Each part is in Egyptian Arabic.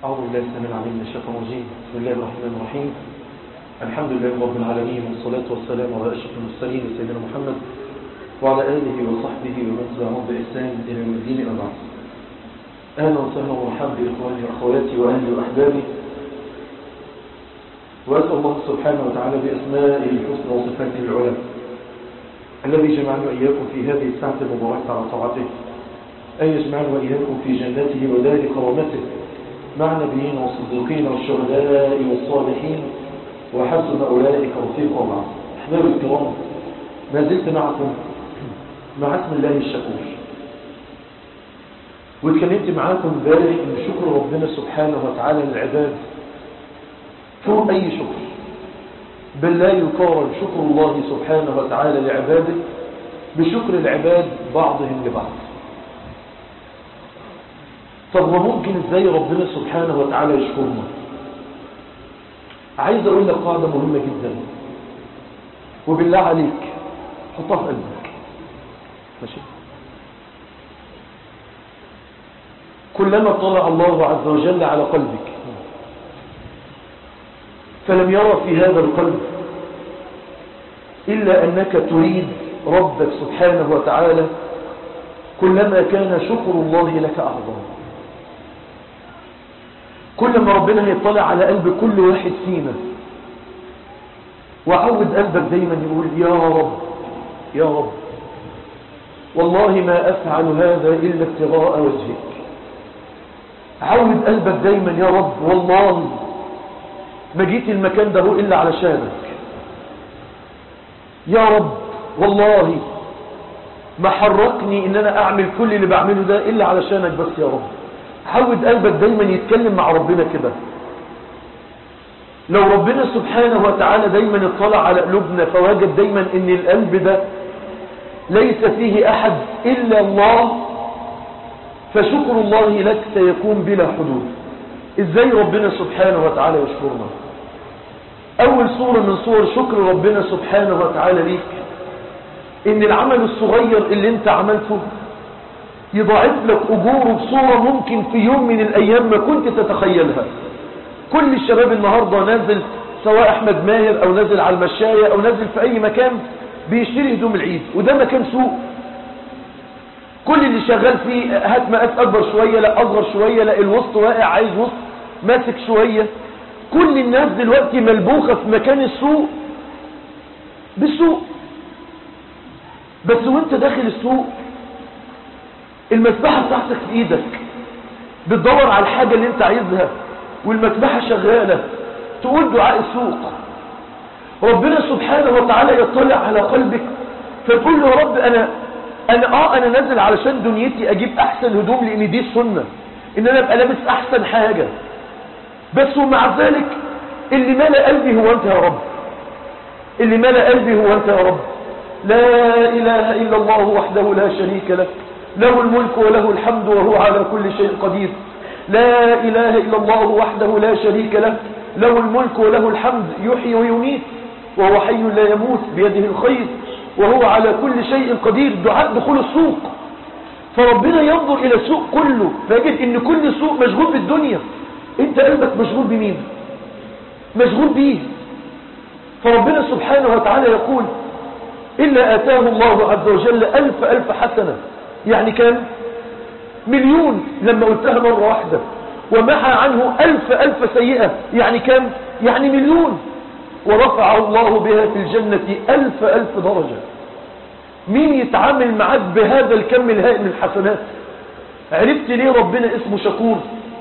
أعوذ بالله السميع العليم من الشيطان الرجيم بسم الله الرحمن الرحيم الحمد لله رب العالمين والصلاة والسلام على أشرف المرسلين سيدنا محمد وعلى آله وصحبه ومن تبعهم بإحسان إلى يوم الدين أما بعد أهلا وسهلا ومرحبا بإخواني وأخواتي وأهلي وأحبابي وأسأل الله سبحانه وتعالى بأسمائه الحسنى وصفاته العلى الذي جمعنا وإياكم في هذه الساعة المباركة على طاعته أن يجمعنا وإياكم في جناته ودار كرامته مع النبيين والصديقين والشهداء والصالحين وحسن أولئك رفيقا معه أحباب الكرام ما زلت معكم مع اسم الله الشكور واتكلمت معاكم امبارح ان شكر ربنا سبحانه وتعالى للعباد فوق اي شكر بل لا يقارن شكر الله سبحانه وتعالى لعباده بشكر العباد بعضهم لبعض طب وممكن ازاي ربنا سبحانه وتعالى يشكرنا عايز اقول لك قاعدة مهمة جدا وبالله عليك حطها في قلبك ماشي كلما طلع الله عز وجل على قلبك فلم يرى في هذا القلب إلا أنك تريد ربك سبحانه وتعالى كلما كان شكر الله لك أعظم كل ما ربنا يطلع على قلب كل واحد فينا وعود قلبك دايما يقول يا رب يا رب والله ما أفعل هذا إلا ابتغاء وجهك عود قلبك دايما يا رب والله ما جيت المكان ده إلا علشانك يا رب والله ما حركني ان انا اعمل كل اللي بعمله ده الا علشانك بس يا رب عود قلبك دايما يتكلم مع ربنا كده لو ربنا سبحانه وتعالى دايما اطلع على قلوبنا فوجد دايما ان القلب ده ليس فيه احد الا الله فشكر الله لك سيكون بلا حدود ازاي ربنا سبحانه وتعالى يشكرنا اول صورة من صور شكر ربنا سبحانه وتعالى ليك ان العمل الصغير اللي انت عملته يضاعف لك اجوره بصورة ممكن في يوم من الايام ما كنت تتخيلها كل الشباب النهاردة نازل سواء احمد ماهر او نازل على المشاية او نازل في اي مكان بيشتري هدوم العيد وده مكان سوق كل اللي شغال فيه هات مقاس اكبر شوية لا اصغر شوية لا الوسط واقع عايز وسط ماسك شوية كل الناس دلوقتي ملبوخة في مكان السوق بالسوق بس وانت داخل السوق المسبحة بتاعتك في ايدك بتدور على الحاجة اللي انت عايزها والمسبحة شغالة تقول دعاء السوق ربنا سبحانه وتعالى يطلع على قلبك فتقول له يا رب انا انا اه انا نازل علشان دنيتي اجيب احسن هدوم لان دي السنة ان انا ابقى لابس احسن حاجة بس ومع ذلك اللي ملا قلبي هو انت يا رب اللي ملا قلبي هو انت يا رب لا اله الا الله وحده لا شريك له له الملك وله الحمد وهو على كل شيء قدير لا اله الا الله وحده لا شريك له له الملك وله الحمد يحيي ويميت وهو حي لا يموت بيده الخير وهو على كل شيء قدير دعاء دخول السوق فربنا ينظر إلى السوق كله فيجد ان كل سوق مشغول بالدنيا انت قلبك مشغول بمين مشغول بيه فربنا سبحانه وتعالى يقول إلا آتاه الله عز وجل ألف ألف حسنة يعني كان مليون لما قلتها مرة واحدة ومحى عنه ألف ألف سيئة يعني كم يعني مليون ورفع الله بها في الجنة ألف ألف درجة مين يتعامل معك بهذا الكم الهائل من الحسنات عرفت ليه ربنا اسمه شكور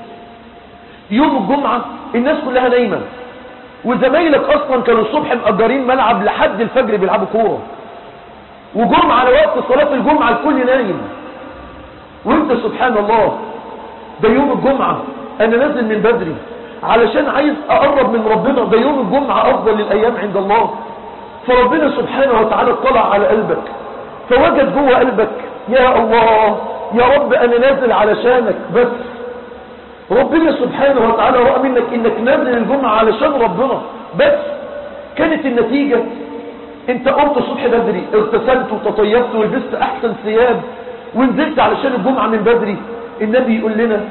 يوم الجمعة الناس كلها نايمة وزمايلك اصلا كانوا الصبح مأجرين ملعب لحد الفجر بيلعبوا كورة وجمعة على وقت صلاة الجمعة الكل نايم وانت سبحان الله ده يوم الجمعة انا نازل من بدري علشان عايز اقرب من ربنا ده يوم الجمعة افضل الايام عند الله فربنا سبحانه وتعالى اطلع على قلبك فوجد جوه قلبك يا الله يا رب انا نازل علشانك بس ربنا سبحانه وتعالى رأى منك انك نازل الجمعة علشان ربنا بس كانت النتيجة انت قمت الصبح بدري اغتسلت وتطيبت ولبست احسن ثياب ونزلت علشان الجمعة من بدري النبي يقول لنا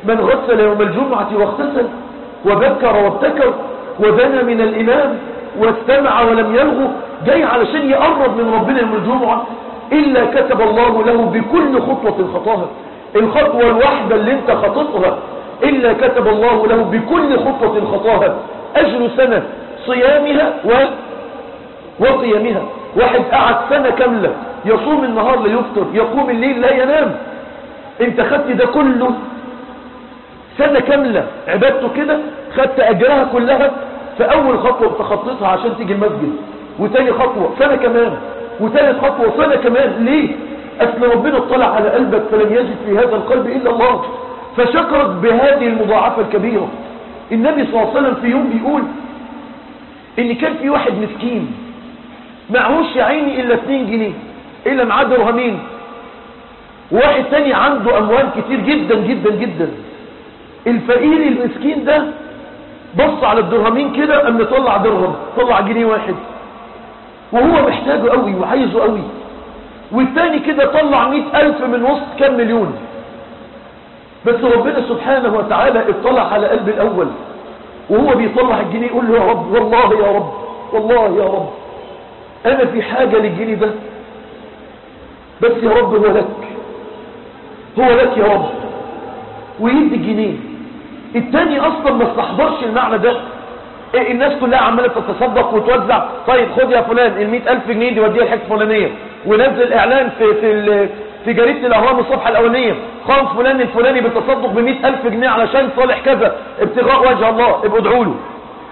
من غسل يوم الجمعة واغتسل وبكر وابتكر ودنا من الإمام واستمع ولم يلغو جاي علشان يقرب من ربنا يوم الجمعة إلا كتب الله له بكل خطوة خطاها الخطوة الواحدة اللي انت خططها إلا كتب الله له بكل خطوة خطاها أجر سنة صيامها و... وقيامها واحد قعد سنة كاملة يصوم النهار لا يفطر يقوم الليل لا ينام انت خدت ده كله سنة كاملة عبادته كده خدت أجرها كلها في أول خطوة تخطيتها عشان تيجي المسجد وتاني خطوة سنة كمان وثالث خطوة سنة كمان ليه أصل ربنا اطلع على قلبك فلم يجد في هذا القلب إلا الله فشكرك بهذه المضاعفة الكبيرة النبي صلى الله عليه وسلم في يوم بيقول إن كان في واحد مسكين معهوش يا عيني إلا 2 جنيه إلا معاه درهمين واحد تاني عنده أموال كتير جدا جدا جدا الفقير المسكين ده بص على الدرهمين كده قام مطلع درهم طلع جنيه واحد وهو محتاجه قوي وعايزه قوي والتاني كده طلع مئة ألف من وسط كام مليون بس ربنا سبحانه وتعالى اطلع على قلب الأول وهو بيطلع الجنيه يقول له يا رب والله يا رب والله يا رب أنا في حاجة للجنيه ده بس يا رب هو لك هو لك يا رب ويدي الجنيه التاني اصلا ما استحضرش المعنى ده إيه الناس كلها عماله تتصدق وتوزع طيب خد يا فلان ال ألف جنيه دي وديها الحته الفلانيه ونزل اعلان في في في جريده الاهرام الصفحه الاولانيه قام فلان الفلاني بالتصدق ب ألف جنيه علشان صالح كذا ابتغاء وجه الله ابقوا ادعوا له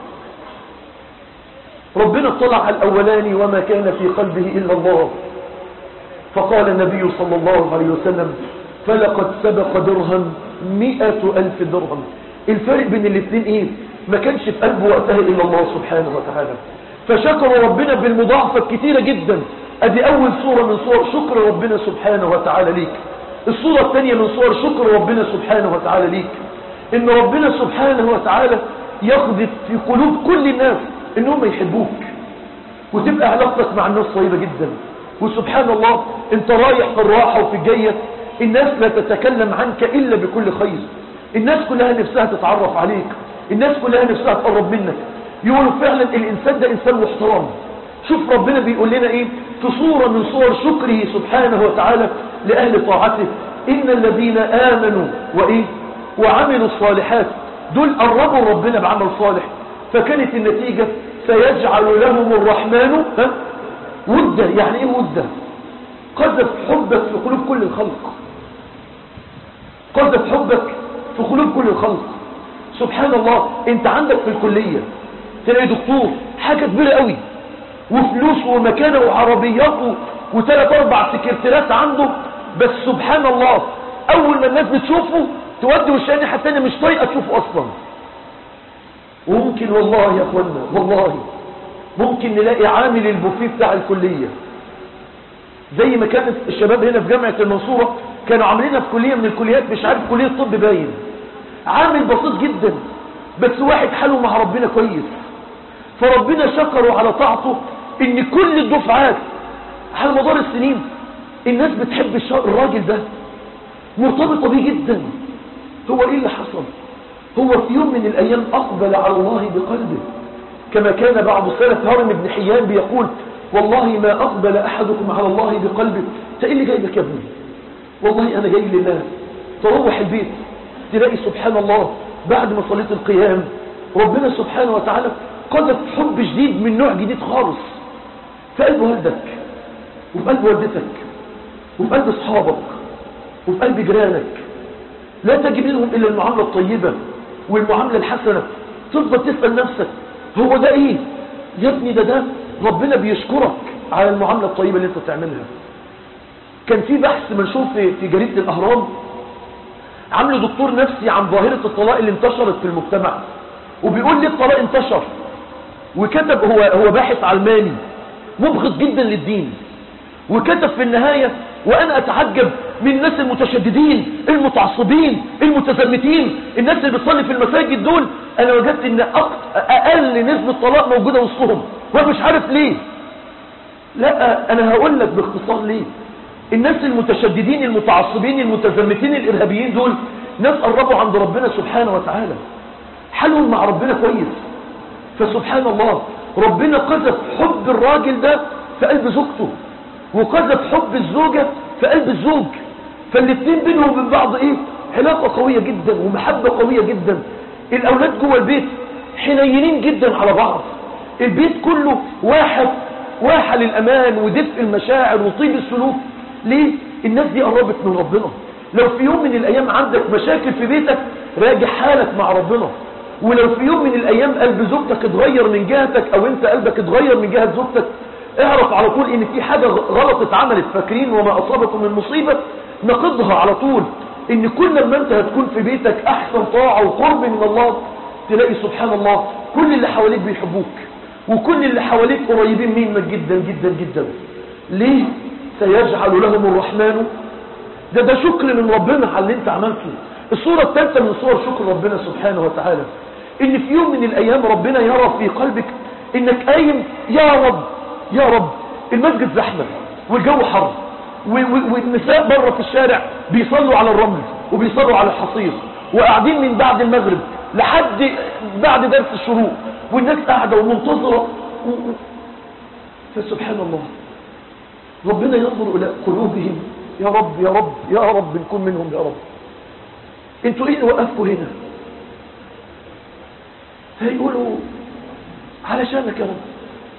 ربنا اطلع على الاولاني وما كان في قلبه الا الله فقال النبي صلى الله عليه وسلم فلقد سبق درهم مئة ألف درهم الفرق بين الاثنين ايه ما كانش في قلبه وقتها إلا الله سبحانه وتعالى فشكر ربنا بالمضاعفة الكتيرة جدا ادي اول صورة من صور شكر ربنا سبحانه وتعالى ليك الصورة الثانية من صور شكر ربنا سبحانه وتعالى ليك ان ربنا سبحانه وتعالى يقذف في قلوب كل الناس انهم يحبوك وتبقى علاقتك مع الناس طيبة جدا وسبحان الله انت رايح في الراحة وفي الجاية الناس لا تتكلم عنك إلا بكل خير الناس كلها نفسها تتعرف عليك الناس كلها نفسها تقرب منك يقولوا فعلا الإنسان ده إنسان محترم شوف ربنا بيقول لنا إيه في صورة من صور شكره سبحانه وتعالى لأهل طاعته إن الذين آمنوا وإيه وعملوا الصالحات دول قربوا ربنا بعمل صالح فكانت النتيجة سيجعل لهم الرحمن ها ودة يعني ايه ودة قذف حبك في قلوب كل الخلق قذف حبك في قلوب كل الخلق سبحان الله انت عندك في الكلية تلاقي دكتور حاجة كبيرة قوي وفلوس ومكانة وعربيات وثلاث اربع سكرتيرات عنده بس سبحان الله اول ما الناس بتشوفه تودي وشاني حتى انا مش طايقه تشوفه اصلا وممكن والله يا اخوانا والله ممكن نلاقي عامل البوفيه بتاع الكلية زي ما كانت الشباب هنا في جامعة المنصورة كانوا عاملينها في كلية من الكليات مش عارف كلية طب باين عامل بسيط جدا بس واحد حاله مع ربنا كويس فربنا شكره على طاعته ان كل الدفعات على مدار السنين الناس بتحب الراجل ده مرتبطة بيه جدا هو ايه اللي حصل هو في يوم من الايام اقبل على الله بقلبه كما كان بعض السلف هارم بن حيان بيقول والله ما أقبل أحدكم على الله بقلبه انت ايه اللي جايبك يا ابني والله أنا جاي لله تروح البيت تلاقي سبحان الله بعد ما صليت القيام ربنا سبحانه وتعالى قذف حب جديد من نوع جديد خالص في قلب والدك وفي قلب والدتك وفي قلب اصحابك وفي قلب جيرانك لا تجد منهم إلا المعاملة الطيبة والمعاملة الحسنة تفضل تسأل نفسك هو ده ايه يا ابني ده ده ربنا بيشكرك على المعاملة الطيبة اللي انت بتعملها كان في بحث منشور في, في جريدة الاهرام عامله دكتور نفسي عن ظاهرة الطلاق اللي انتشرت في المجتمع وبيقول ليه الطلاق انتشر وكتب هو هو باحث علماني مبغض جدا للدين وكتب في النهاية وانا اتعجب من الناس المتشددين المتعصبين المتزمتين الناس اللي بتصلي في المساجد دول انا وجدت ان اقل نسبة طلاق موجودة وسطهم وانا مش عارف ليه لا انا هقول لك باختصار ليه الناس المتشددين المتعصبين المتزمتين الارهابيين دول ناس قربوا عند ربنا سبحانه وتعالى حالهم مع ربنا كويس فسبحان الله ربنا قذف حب الراجل ده في قلب زوجته وقذف حب الزوجة في قلب الزوج فالاثنين بينهم وبين بعض ايه علاقة قوية جدا ومحبة قوية جدا الاولاد جوه البيت حنينين جدا على بعض البيت كله واحد واحة للامان ودفء المشاعر وطيب السلوك ليه الناس دي قربت من ربنا لو في يوم من الايام عندك مشاكل في بيتك راجع حالك مع ربنا ولو في يوم من الايام قلب زوجتك اتغير من جهتك او انت قلبك اتغير من جهة زوجتك اعرف على طول ان في حاجة غلط اتعملت فاكرين وما اصابكم من مصيبة نقضها على طول ان كل ما انت هتكون في بيتك احسن طاعة وقرب من الله تلاقي سبحان الله كل اللي حواليك بيحبوك وكل اللي حواليك قريبين منك جدا جدا جدا ليه سيجعل لهم الرحمن ده ده شكر من ربنا على اللي انت عملته الصورة الثالثة من صور شكر ربنا سبحانه وتعالى ان في يوم من الايام ربنا يرى في قلبك انك قايم يا رب يا رب المسجد زحمة والجو حر والنساء بره في الشارع بيصلوا على الرمل وبيصلوا على الحصير وقاعدين من بعد المغرب لحد بعد درس الشروق والناس قاعدة ومنتظرة و... فسبحان الله ربنا ينظر إلى قلوبهم يا رب يا رب يا رب نكون منهم يا رب انتوا ايه اللي وقفكوا هنا هيقولوا علشانك يا رب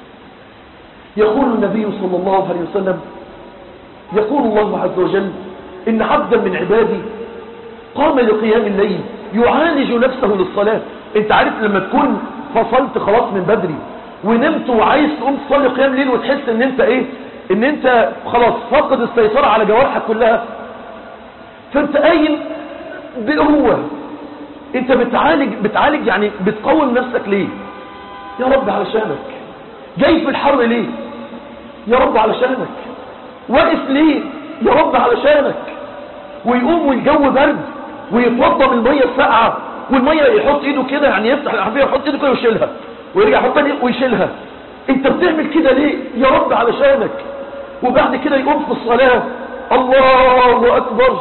يقول النبي صلى الله عليه وسلم يقول الله عز وجل إن عبدا من عبادي قام لقيام الليل يعالج نفسه للصلاة انت عارف لما تكون فصلت خلاص من بدري ونمت وعايز تقوم تصلي قيام ليل وتحس ان انت ايه ان انت خلاص فقد السيطرة على جوارحك كلها فانت قايم بقوة انت بتعالج بتعالج يعني بتقوم نفسك ليه يا رب علشانك جاي في الحر ليه يا رب علشانك واقف ليه يا رب علشانك ويقوم والجو برد ويتوضى من الميه الساقعه والميه يحط ايده كده يعني يفتح الحنفيه يحط ايده كده ويشيلها ويرجع يحط تاني ويشيلها انت بتعمل كده ليه يا رب علشانك وبعد كده يقوم في الصلاه الله اكبر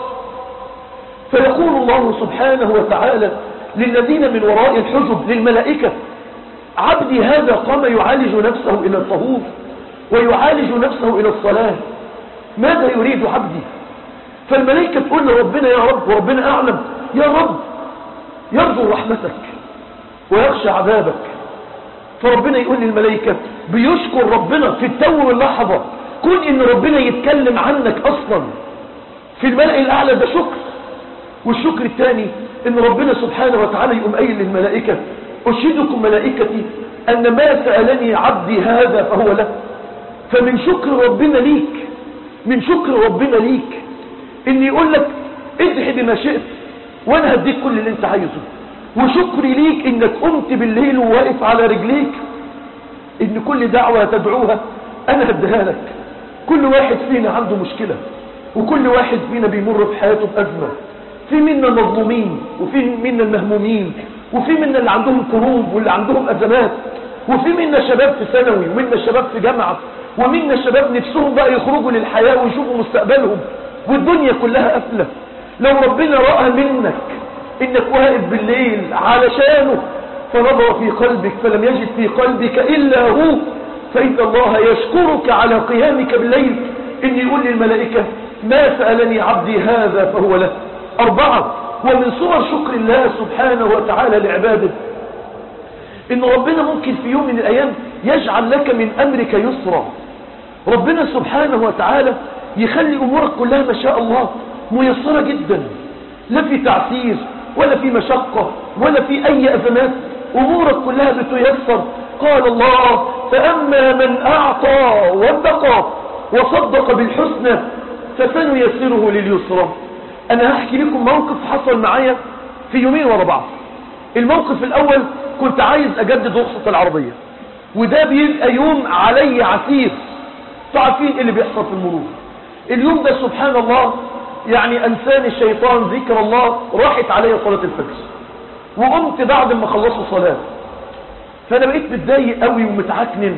فيقول الله سبحانه وتعالى للذين من وراء الحجب للملائكه عبدي هذا قام يعالج نفسه الى الطهور ويعالج نفسه الى الصلاه ماذا يريد عبدي فالملائكة تقول لربنا يا رب وربنا أعلم يا رب يرجو رحمتك ويخشى عذابك فربنا يقول للملائكة بيشكر ربنا في التو واللحظة كون ان ربنا يتكلم عنك اصلا في الملأ الاعلى ده شكر والشكر الثاني ان ربنا سبحانه وتعالى يقوم قايل للملائكة اشهدكم ملائكتي ان ما سألني عبدي هذا فهو له فمن شكر ربنا ليك من شكر ربنا ليك ان يقول لك ادعي بما شئت وانا هديك كل اللي انت عايزه وشكري ليك انك قمت بالليل وواقف على رجليك ان كل دعوة تدعوها انا هديها لك كل واحد فينا عنده مشكلة وكل واحد فينا بيمر في حياته بأزمة في منا المظلومين وفي منا المهمومين وفي منا اللي عندهم كروب واللي عندهم أزمات وفي منا شباب في ثانوي ومنا شباب في جامعة ومنا شباب نفسهم بقى يخرجوا للحياة ويشوفوا مستقبلهم والدنيا كلها قافلة لو ربنا رأى منك انك واقف بالليل علشانه فنظر في قلبك فلم يجد في قلبك إلا هو فإن الله يشكرك على قيامك بالليل إن يقول للملائكة ما سألني عبدي هذا فهو له أربعة ومن صور شكر الله سبحانه وتعالى لعباده إن ربنا ممكن في يوم من الأيام يجعل لك من أمرك يسرا ربنا سبحانه وتعالى يخلي أمورك كلها ما شاء الله ميسرة جدا لا في تعسير ولا في مشقة ولا في أي أزمات أمورك كلها بتيسر قال الله فأما من أعطى واتقى وصدق بالحسنى فسنيسره لليسرى أنا هحكي لكم موقف حصل معايا في يومين ورا بعض الموقف الأول كنت عايز أجدد رخصة العربية وده بيبقى يوم علي عسير تعرفين اللي بيحصل في المرور اليوم ده سبحان الله يعني أنساني الشيطان ذكر الله راحت علي صلاة الفجر وقمت بعد ما خلصوا صلاة فأنا بقيت متضايق قوي ومتعكنن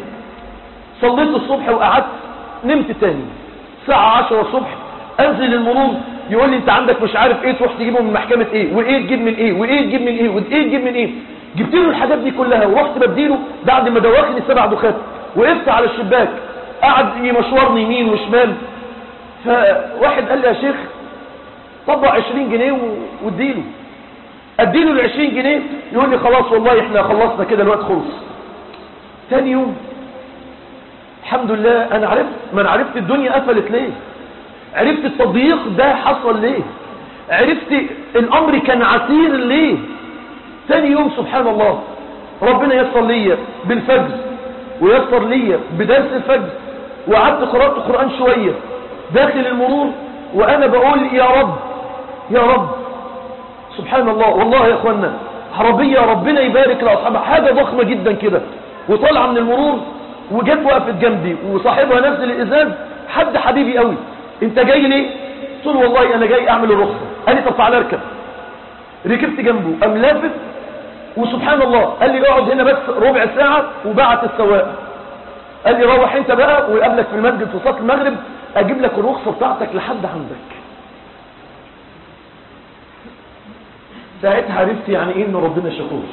صليت الصبح وقعدت نمت تاني الساعة عشرة الصبح أنزل المرور يقول لي انت عندك مش عارف ايه تروح تجيبه من محكمة ايه وايه تجيب من ايه وايه تجيب من ايه وايه تجيب من ايه جبت له الحاجات دي كلها ورحت بديله بعد ما دواخل السبع دخات وقفت على الشباك قعد يمشورني يمين وشمال فواحد قال لي يا شيخ طبق 20 جنيه واديله اديله ال 20 جنيه يقول لي خلاص والله احنا خلصنا كده الوقت خلص ثاني يوم الحمد لله انا عرفت ما انا عرفت الدنيا قفلت ليه عرفت التضييق ده حصل ليه عرفت الامر كان عسير ليه ثاني يوم سبحان الله ربنا يسر لي بالفجر ويسر لي بدرس الفجر وقعدت قرأت القرآن شوية داخل المرور وانا بقول يا رب يا رب سبحان الله والله يا اخوانا عربية ربنا يبارك لاصحابها حاجة ضخمة جدا كده وطالعه من المرور وجت وقفت جنبي وصاحبها نزل الازاز حد حبيبي قوي انت جاي ليه قلت له والله انا جاي اعمل الرخصه قال لي طب تعالى اركب ركبت جنبه قام لافت وسبحان الله قال لي اقعد هنا بس ربع ساعه وبعت السواق قال لي روح انت بقى ويقابلك في المسجد في صلاه المغرب اجيب لك الرخصه بتاعتك لحد عندك ساعتها عرفت يعني ايه ان ربنا شكور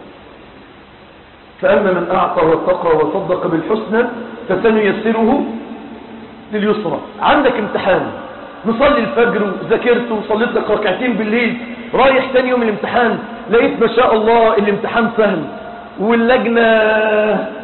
فأما من أعطى واتقى وصدق بالحسنى فسنيسره لليسرى عندك امتحان نصلي الفجر وذاكرت وصليت لك ركعتين بالليل رايح تاني يوم الامتحان لقيت ما شاء الله الامتحان سهل واللجنة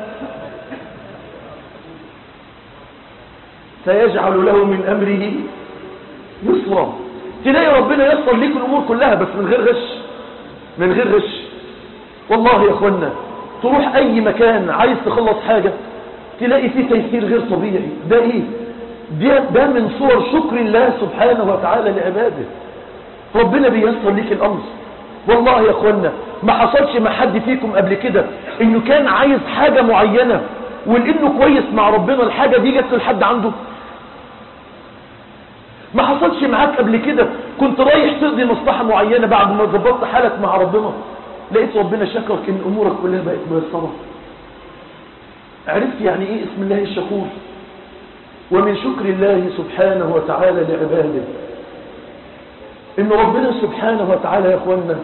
سيجعل له من أمره يسرا تلاقي ربنا يسر ليك الأمور كلها بس من غير غش من غير غش والله يا اخوانا تروح اي مكان عايز تخلص حاجة تلاقي فيه تيسير غير طبيعي ده ايه ده, ده من صور شكر الله سبحانه وتعالى لعباده ربنا بيسر ليك الامر والله يا اخوانا ما حصلش مع حد فيكم قبل كده انه كان عايز حاجة معينة ولانه كويس مع ربنا الحاجة دي جت لحد عنده ما حصلش معاك قبل كده كنت رايح تقضي مصلحة معينة بعد ما ظبطت حالك مع ربنا لقيت ربنا شكرك ان امورك كلها بقت ميسرة عرفت يعني ايه اسم الله الشكور ومن شكر الله سبحانه وتعالى لعباده ان ربنا سبحانه وتعالى يا اخوانا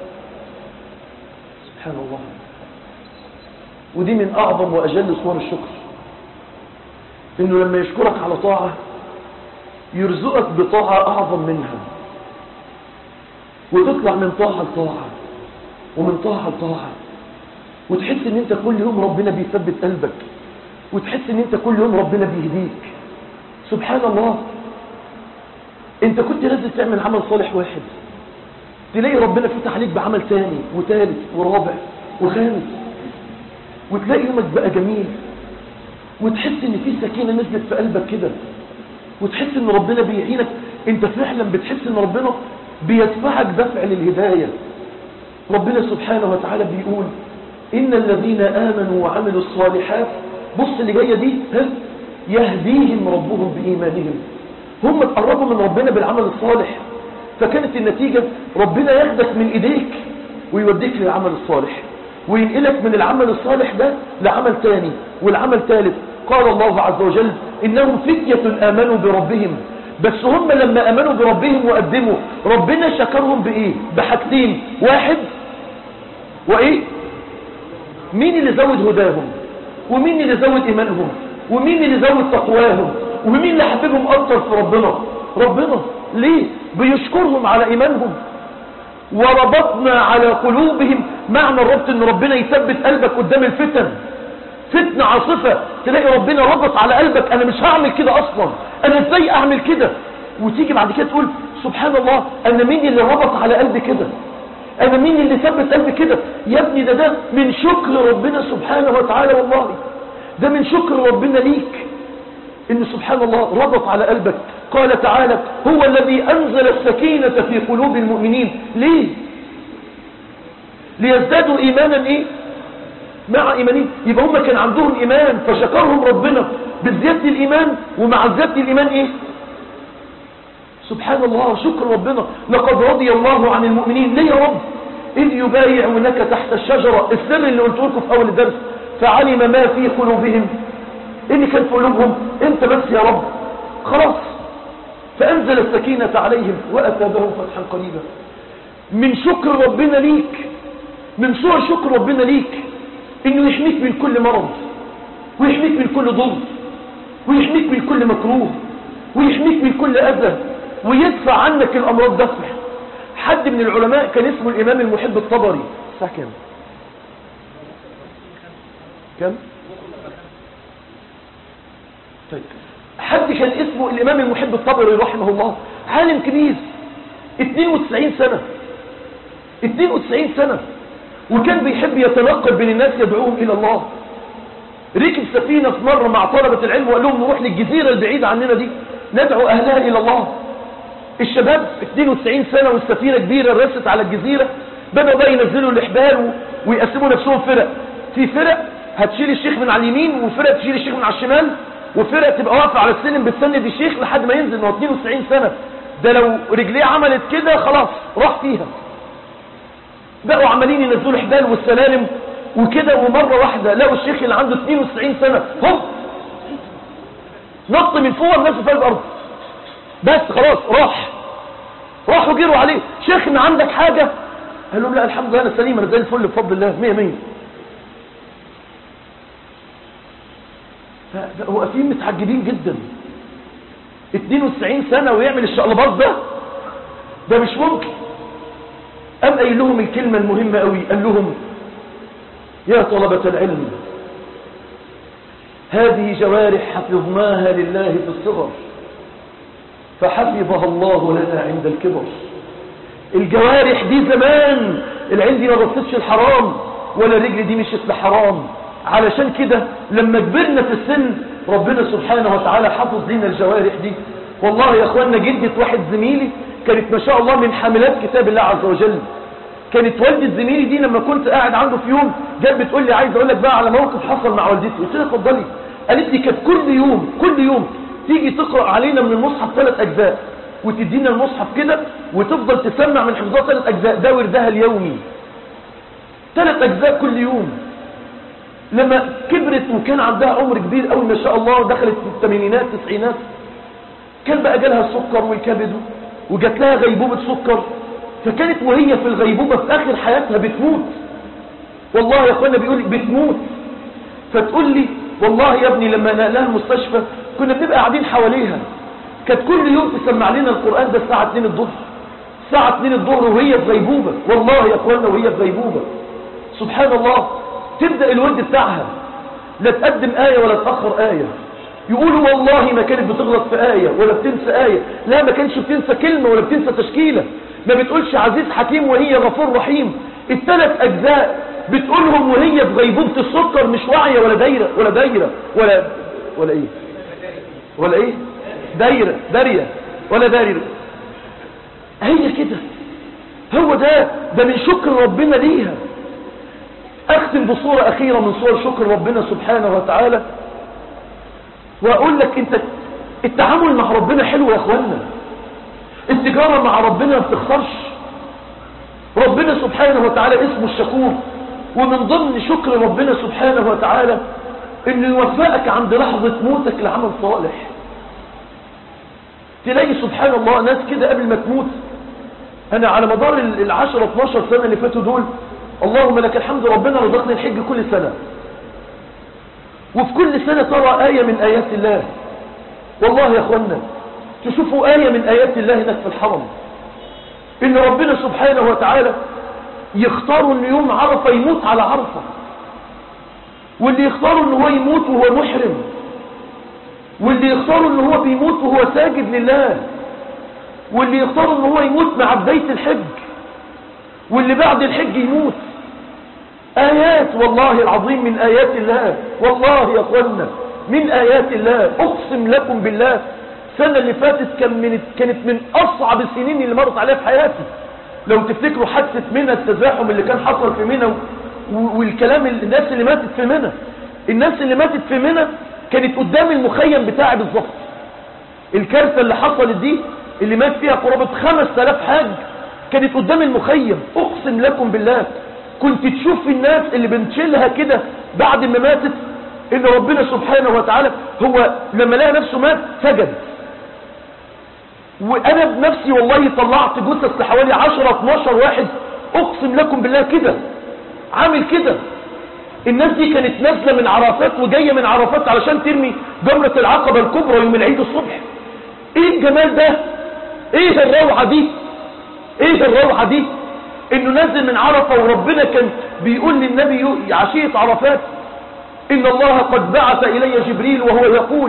سبحان الله ودي من اعظم واجل صور الشكر انه لما يشكرك على طاعة يرزقك بطاعة اعظم منها وتطلع من طاعة لطاعة ومن طاعة لطاعة وتحس ان انت كل يوم ربنا بيثبت قلبك وتحس ان انت كل يوم ربنا بيهديك سبحان الله انت كنت لازم تعمل عمل صالح واحد تلاقي ربنا فتح عليك بعمل ثاني وثالث ورابع وخامس وتلاقي يومك بقى جميل وتحس ان في سكينة نزلت في قلبك كده وتحس ان ربنا بيعينك انت فعلا بتحس ان ربنا بيدفعك دفع للهداية ربنا سبحانه وتعالى بيقول إن الذين آمنوا وعملوا الصالحات بص اللي جاية دي ها يهديهم ربهم بإيمانهم هم تقربوا من ربنا بالعمل الصالح فكانت النتيجة ربنا ياخدك من إيديك ويوديك للعمل الصالح وينقلك من العمل الصالح ده لعمل تاني والعمل ثالث قال الله عز وجل إنهم فتية آمنوا بربهم بس هم لما امنوا بربهم وقدموا ربنا شكرهم بايه بحاجتين واحد وايه مين اللي زود هداهم ومين اللي زود ايمانهم ومين اللي زود تقواهم ومين اللي حببهم اكتر في ربنا ربنا ليه بيشكرهم على ايمانهم وربطنا على قلوبهم معنى الربط ان ربنا يثبت قلبك قدام الفتن فتنة عاصفة تلاقي ربنا ربط على قلبك انا مش هعمل كده اصلا انا ازاي اعمل كده وتيجي بعد كده تقول سبحان الله انا مين اللي ربط على قلبي كده انا مين اللي ثبت قلبي كده يا ابني ده ده من شكر ربنا سبحانه وتعالى والله ده من شكر ربنا ليك ان سبحان الله ربط على قلبك قال تعالى هو الذي انزل السكينة في قلوب المؤمنين ليه ليزدادوا ايمانا ايه مع ايمانهم يبقى هم كان عندهم ايمان فشكرهم ربنا بزيادة الايمان ومع زيادة الايمان ايه سبحان الله شكر ربنا لقد رضي الله عن المؤمنين ليه يا رب إذ يبايعونك تحت الشجرة السر اللي قلت لكم في أول الدرس فعلم ما في قلوبهم إيه اللي كان في قلوبهم انت بس يا رب خلاص فأنزل السكينة عليهم وأثابهم فتحا قريبا من شكر ربنا ليك من صور شكر ربنا ليك انه يحميك من كل مرض ويحميك من كل ضر ويحميك من كل مكروه ويحميك من كل أذى ويدفع عنك الأمراض دفع حد من العلماء كان اسمه الإمام المحب الطبري الساعة كام كم طيب حد كان اسمه الإمام المحب الطبري رحمه الله عالم كبير 92 سنة 92 سنة وكان بيحب يتنقل بين الناس يدعوهم إلى الله ركب سفينة في مرة مع طلبة العلم وقال لهم نروح للجزيرة البعيدة عننا دي ندعو أهلها إلى الله الشباب 92 سنة والسفينة كبيرة رست على الجزيرة بدأوا بقى ينزلوا الإحبال ويقسموا نفسهم فرق في فرق هتشيل الشيخ من على اليمين وفرق تشيل الشيخ من على الشمال وفرق تبقى واقفة على السلم بتسند الشيخ لحد ما ينزل ما هو 92 سنة ده لو رجليه عملت كده خلاص راح فيها بقوا عمالين ينزلوا الحبال والسلالم وكده ومرة واحدة لقوا الشيخ اللي عنده 92 سنة هم نط من فوق الناس في الارض بس خلاص راح راحوا جروا عليه شيخنا عندك حاجة قال لهم لا الحمد لله انا سليم انا زي الفل بفضل الله مية مية واقفين متعجبين جدا 92 سنة ويعمل الشقلباط ده ده مش ممكن قام قايل لهم الكلمة المهمة قوي قال لهم يا طلبة العلم هذه جوارح حفظناها لله في الصغر فحفظها الله لنا عند الكبر الجوارح دي زمان العين دي ما بصتش الحرام ولا الرجل دي مشت لحرام علشان كده لما كبرنا في السن ربنا سبحانه وتعالى حفظ لنا الجوارح دي والله يا اخوانا جدة واحد زميلي كانت ما شاء الله من حاملات كتاب الله عز وجل كانت والدة زميلي دي لما كنت قاعد عنده في يوم جت بتقول لي عايز اقول لك بقى على موقف حصل مع والدتي قلت لها اتفضلي قالت لي كانت كل يوم كل يوم تيجي تقرا علينا من المصحف ثلاث اجزاء وتدينا المصحف كده وتفضل تسمع من حفظها ثلاث اجزاء ده وردها اليومي ثلاث اجزاء كل يوم لما كبرت وكان عندها عمر كبير قوي ما شاء الله دخلت في الثمانينات التسعينات كان بقى جالها السكر والكبد وجات لها غيبوبة سكر فكانت وهي في الغيبوبة في آخر حياتها بتموت والله يا اخوانا بيقول لي بتموت فتقول لي والله يا ابني لما نقلها المستشفى كنا بنبقى قاعدين حواليها كانت كل يوم تسمع لنا القرآن ده الساعة 2 الظهر الساعة 2 الظهر وهي في غيبوبة والله يا اخوانا وهي في غيبوبة سبحان الله تبدأ الود بتاعها لا تقدم آية ولا تأخر آية يقولوا والله ما كانت بتغلط في آية ولا بتنسى آية لا ما كانش بتنسى كلمة ولا بتنسى تشكيلة ما بتقولش عزيز حكيم وهي غفور رحيم الثلاث أجزاء بتقولهم وهي في غيبوبة السكر مش واعية ولا دايرة ولا دايرة ولا ولا ايه ولا ايه دايرة دارية ولا دايرة هي كده هو ده ده من شكر ربنا ليها اختم بصورة اخيرة من صور شكر ربنا سبحانه وتعالى واقول لك انت التعامل مع ربنا حلو يا اخوانا التجارة مع ربنا ما بتخسرش ربنا سبحانه وتعالى اسمه الشكور ومن ضمن شكر ربنا سبحانه وتعالى انه يوفقك عند لحظة موتك لعمل صالح تلاقي سبحان الله ناس كده قبل ما تموت انا على مدار العشرة 12 سنة اللي فاتوا دول اللهم لك الحمد ربنا رزقني الحج كل سنة وفي كل سنة ترى آية من آيات الله والله يا أخوانا تشوفوا آية من آيات الله هناك في الحرم إن ربنا سبحانه وتعالى يختار أن يوم عرفة يموت على عرفة واللي يختار أن هو يموت وهو محرم واللي يختار أن هو بيموت وهو ساجد لله واللي يختار أن هو يموت مع بداية الحج واللي بعد الحج يموت آيات والله العظيم من آيات الله والله يا أخوانا من آيات الله أقسم لكم بالله السنة اللي فاتت كان من كانت من أصعب السنين اللي مرت عليها في حياتي لو تفتكروا حادثة منى التزاحم اللي كان حصل في منى والكلام الناس اللي ماتت في منى الناس اللي ماتت في منى كانت قدام المخيم بتاعي بالظبط الكارثة اللي حصلت دي اللي مات فيها قرابة 5000 حاج كانت قدام المخيم اقسم لكم بالله كنت تشوف الناس اللي بنشيلها كده بعد ما ماتت ان ربنا سبحانه وتعالى هو لما لقى نفسه مات سجد وانا بنفسي والله طلعت جثث لحوالي 10 12 واحد اقسم لكم بالله كده عامل كده الناس دي كانت نازله من عرفات وجايه من عرفات علشان ترمي جمره العقبه الكبرى يوم العيد الصبح ايه الجمال ده ايه الروعه دي ايه الروعه دي انه نزل من عرفه وربنا كان بيقول للنبي عشيه عرفات ان الله قد بعث الي جبريل وهو يقول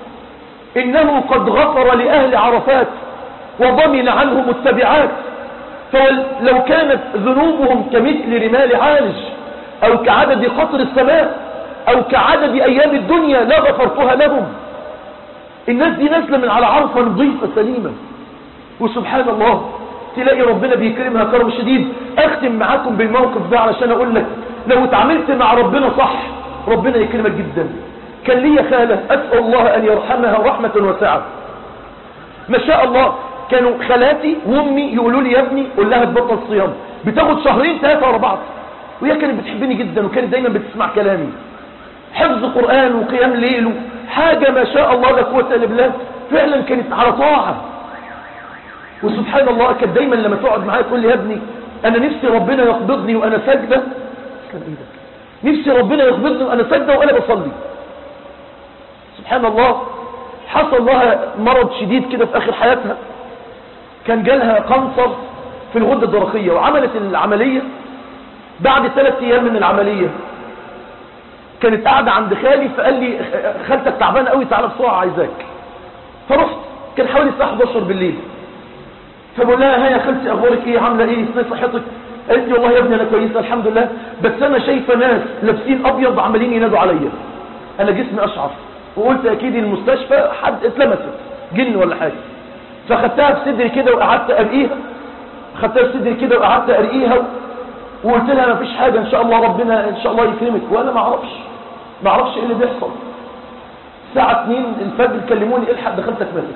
انه قد غفر لاهل عرفات وضمن عنهم التبعات فلو كانت ذنوبهم كمثل رمال عالج او كعدد قطر السماء او كعدد ايام الدنيا لا غفرتها لهم الناس دي نازله من على عرفه نظيفه سليمه وسبحان الله تلاقي ربنا بيكرمها كرم شديد اختم معاكم بالموقف ده علشان اقول لك لو اتعاملت مع ربنا صح ربنا يكرمك جدا كان لي خالة اسأل الله ان يرحمها رحمة واسعة ما شاء الله كانوا خالاتي وامي يقولوا لي يا ابني قول لها تبطل الصيام بتاخد شهرين ثلاثة ورا بعض وهي كانت بتحبني جدا وكانت دايما بتسمع كلامي حفظ قرآن وقيام ليل حاجة ما شاء الله لا قوة الا بالله فعلا كانت على طاعة وسبحان الله كانت دايما لما تقعد معايا تقول لي يا ابني انا نفسي ربنا يقبضني وانا ساجده اسلم ايدك نفسي ربنا يقبضني وانا ساجده وانا بصلي سبحان الله حصل لها مرض شديد كده في اخر حياتها كان جالها قنصر في الغده الدرقيه وعملت العمليه بعد ثلاث ايام من العمليه كانت قاعده عند خالي فقال لي خالتك تعبانه قوي تعالى بسرعه عايزاك فرحت كان حوالي الساعه 11 بالليل فبقول لها ها يا خالتي اخبارك ايه عامله ايه ازاي صحتك قالت لي والله يا ابني انا كويسه الحمد لله بس انا شايفه ناس لابسين ابيض عمالين ينادوا عليا انا جسمي اشعر وقلت اكيد المستشفى حد اتلمست جن ولا حاجه فخدتها في صدري كده وقعدت ارقيها خدتها في صدري كده وقعدت ارقيها وقلت لها ما فيش حاجه ان شاء الله ربنا ان شاء الله يكرمك وانا ما اعرفش ما اعرفش ايه اللي بيحصل الساعه 2 الفجر كلموني الحق دخلتك ماتت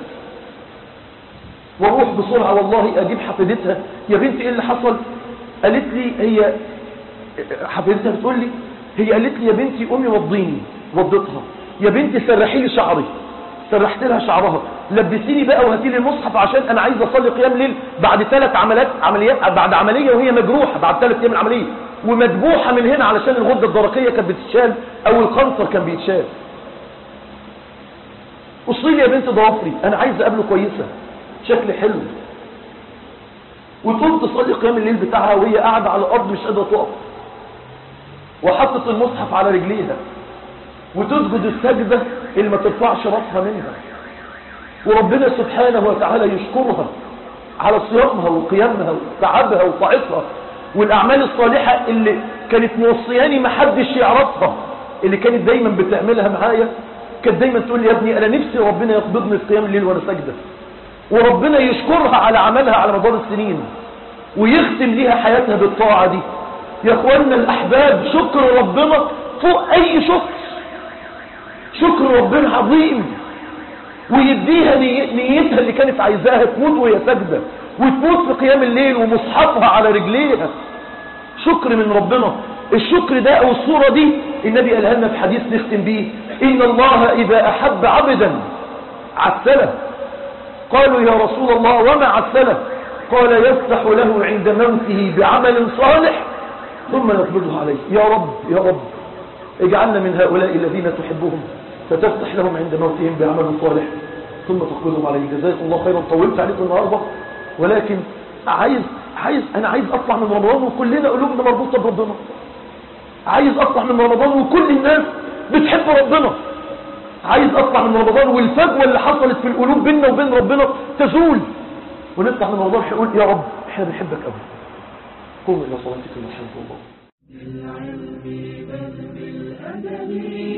واروح بسرعة والله اجيب حفيدتها يا بنتي ايه اللي حصل قالت لي هي حفيدتها بتقول لي هي قالت لي يا بنتي قومي وضيني وضيتها يا بنتي سرحي لي شعري سرحت لها شعرها لبسيني بقى وهاتي لي المصحف عشان انا عايز اصلي قيام ليل بعد ثلاث عمليات عمليات بعد عمليه وهي مجروحه بعد ثلاث ايام العمليه ومذبوحه من هنا علشان الغده الدرقيه كانت بتتشال او القنصر كان بيتشال وصلي لي يا بنت ضوافري انا عايز اقابله كويسه شكل حلو وتقوم تصلي قيام الليل بتاعها وهي قاعدة على الأرض مش قادرة تقف وحطت المصحف على رجليها وتسجد السجدة اللي ما ترفعش راسها منها وربنا سبحانه وتعالى يشكرها على صيامها وقيامها وتعبها وطاعتها والأعمال الصالحة اللي كانت موصياني ما حدش يعرفها اللي كانت دايما بتعملها معايا كانت دايما تقول لي يا ابني أنا نفسي ربنا يقبضني في قيام الليل وأنا ساجده وربنا يشكرها على عملها على مدار السنين ويختم ليها حياتها بالطاعة دي يا اخوانا الاحباب شكر ربنا فوق اي شكر شكر ربنا عظيم ويديها نيتها اللي كانت عايزاها تموت وهي ساجده وتموت في قيام الليل ومصحفها على رجليها شكر من ربنا الشكر ده او الصورة دي النبي قالها لنا في حديث نختم بيه ان الله اذا احب عبدا عسله قالوا يا رسول الله وما عسله قال يفتح له عند موته بعمل صالح ثم يقبضه عليه يا رب يا رب اجعلنا من هؤلاء الذين تحبهم فتفتح لهم عند موتهم بعمل صالح ثم تقبضهم عليه جزاكم الله خيرا طولت عليكم النهارده ولكن عايز عايز انا عايز اطلع من رمضان وكلنا قلوبنا مربوطه بربنا عايز اطلع من رمضان وكل الناس بتحب ربنا عايز اطلع من رمضان والفجوه اللي حصلت في القلوب بيننا وبين ربنا تزول ونطلع من رمضان نقول يا رب احنا بنحبك قوي قوم الى صلاتكم ورحمه الله بالعلم بل بالأدب